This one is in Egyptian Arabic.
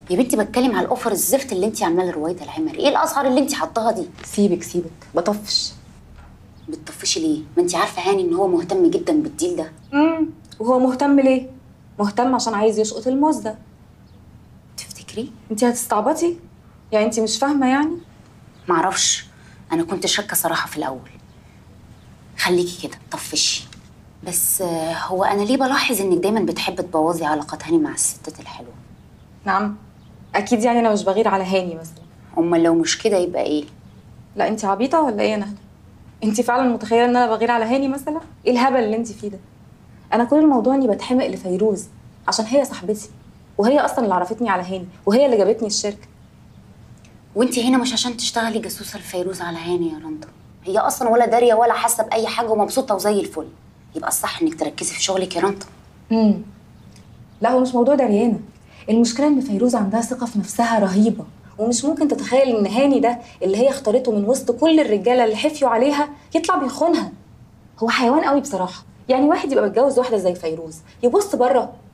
يا بنتي بتكلم على الاوفر الزفت اللي انت عاملاه لرويده العمر ايه الاسعار اللي انت حطاها دي سيبك سيبك بطفش بتطفشي ليه ما انت عارفه هاني ان هو مهتم جدا بالديل ده امم وهو مهتم ليه مهتم عشان عايز يشقط الموز ده تفتكري انت هتستعبطي يعني انت مش فاهمه يعني معرفش انا كنت شاكه صراحه في الاول خليكي كده طفشي بس آه، هو انا ليه بلاحظ انك دايما بتحبي تبوظي علاقات هاني مع الستات الحلوه نعم اكيد يعني انا مش بغير على هاني مثلا امال لو مش كده يبقى ايه لا انت عبيطه ولا ايه يا نهله انت فعلا متخيله ان انا بغير على هاني مثلا ايه الهبل اللي انت فيه ده انا كل الموضوع اني بتحمق لفيروز عشان هي صاحبتي وهي اصلا اللي عرفتني على هاني وهي اللي جابتني الشركه وانت هنا مش عشان تشتغلي جاسوسه لفيروز على هاني يا رندا هي اصلا ولا داريه ولا حاسه باي حاجه ومبسوطه وزي الفل يبقى الصح انك تركزي في شغلك يا رندا امم لا هو مش موضوع دريانه المشكله ان فيروز عندها ثقه في نفسها رهيبه ومش ممكن تتخيل ان هاني ده اللي هي اختارته من وسط كل الرجاله اللي حفيوا عليها يطلع بيخونها هو حيوان قوي بصراحه يعني واحد يبقى متجوز واحده زي فيروز يبص بره